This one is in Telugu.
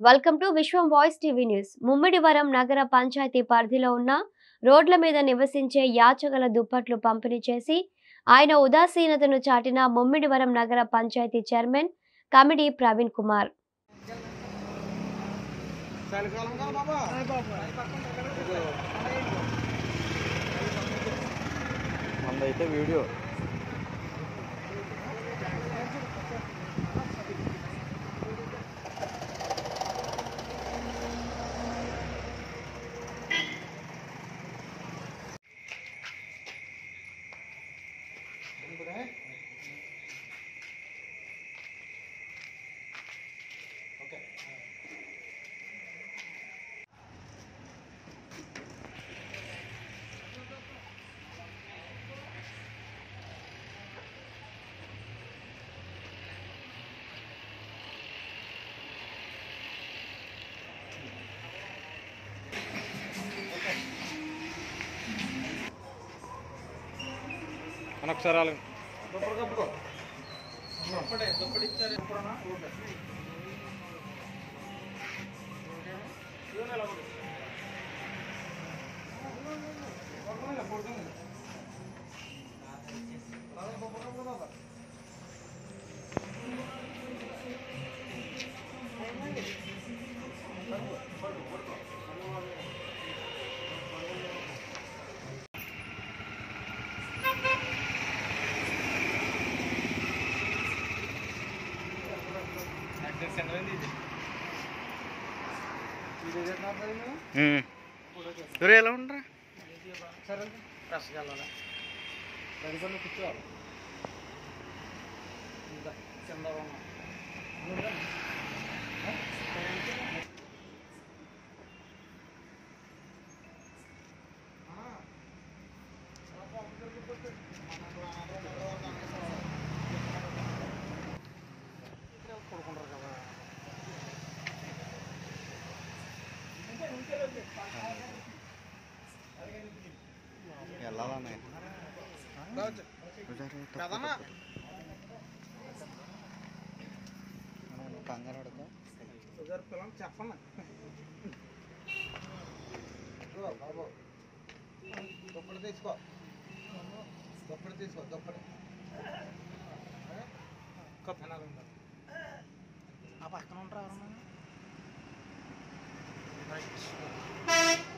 Welcome to Vishwam voice TV news Mummidivaram నగర పంచాయతీ పరిధిలో ఉన్న రోడ్ల మీద నివసించే యాచగల దుప్పట్లు పంపిణీ చేసి ఆయన ఉదాసీనతను చాటిన ముమ్మిడివరం నగర పంచాయతీ చైర్మన్ కమిటీ ప్రవీణ్ కుమార్ చలికాలం కదా బాబా మందైతే వీడియో ఓకే అని ఒకసారి వాళ్ళకి దుప్పటి కప్పుకో దుప్పటి దుప్పటి ఇచ్చారు ఎప్పుడన్నా ఓకే దూరం ఎలా ఉండరా సరే ఫ్రెష్గా వెళ్ళాలి తదుపరి కూర్చోవాలి ఇంకా కింద ఉన్నాం. నువ్వు రా. ఆ? ఆ. ఇక్కడే పడుకుంటారు కదా వెళ్ళాలనే రావచ్చు కదన్నా కంగారు పడతా షుగర్ పిల్లలు చెప్పండి ఇదిగో బాబు దుప్పటి తీసుకో దుప్పటి తీసుకో దుప్పటి కప్పెనాలు ఉండాలి ఆ పక్కన ఉంటారా ఎవరన్నా రైట్